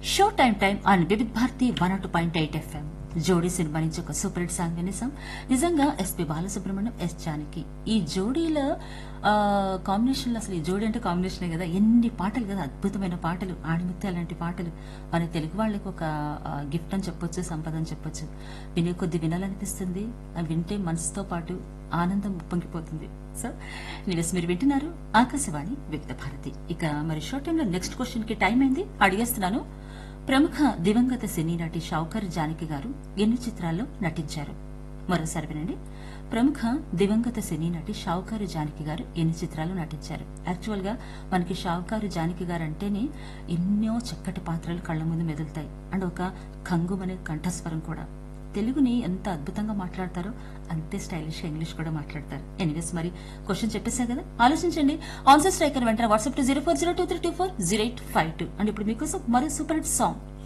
show time time on Vividh Bharati one two point eight FM Jodi cinema నుంచి ఒక super hit song వినేసాం నిజంగా SP Balasubrahmanyam yes Janaki ఈ జోడీల combination అసలు ఈ జోడీ అంటే కాంబినేషనే కదా ఎన్ని పాటలు కదా అద్భుతమైన పాటలు ఆణిముత్యాలు లాంటి పాటలు మన తెలుగు వాళ్ళకి ఒక గిఫ్ట్ అని చెప్పొచ్చు సంపద అని చెప్పొచ్చు వినే కొద్ది వినాలనిపిస్తుంది అవి వింటే మనసుతో పాటు ఆనందం ఉప్పొంగిపోతుంది సో నివేస్ మీరు వింటున్నారు ఆకాశవాణి వివిధ భారతి ఇక మరి షార్ట్ టైంలో నెక్స్ట్ క్వశ్చన్ కి టైం అయింది అడిగేస్తున్నాను ప్రముఖ దివంగత సినీ నటి షౌకర్ జానకి గారు ఎన్ని చిత్రాల్లో నటించారు మరోసారి వినండి ప్రముఖ దివంగత సినీ నటి షావుకారు జానకి గారు ఎన్ని చిత్రాలు నటించారు యాక్చువల్ గా మనకి షావుకారు జానకి గారు అంటేనే ఎన్నో చక్కటి పాత్రలు కళ్ల ముందు మెదులుతాయి అండ్ ఒక కంగుమనే కంఠస్వరం కూడా తెలుగుని ఎంత అద్భుతంగా మాట్లాడతారో అంతే స్టైలిష్ ఇంగ్లీష్ కూడా మాట్లాడతారు ఎనీవేస్ మరి క్వశ్చన్ చెప్పేసా కదా ఆలోచించండి ఆన్సర్ స్ట్రైకర్ వెంటనే WhatsApp to zero four zero two three two four zero eight five two and ఇప్పుడు మీకోసం మరో సూపర్ హిట్ సాంగ్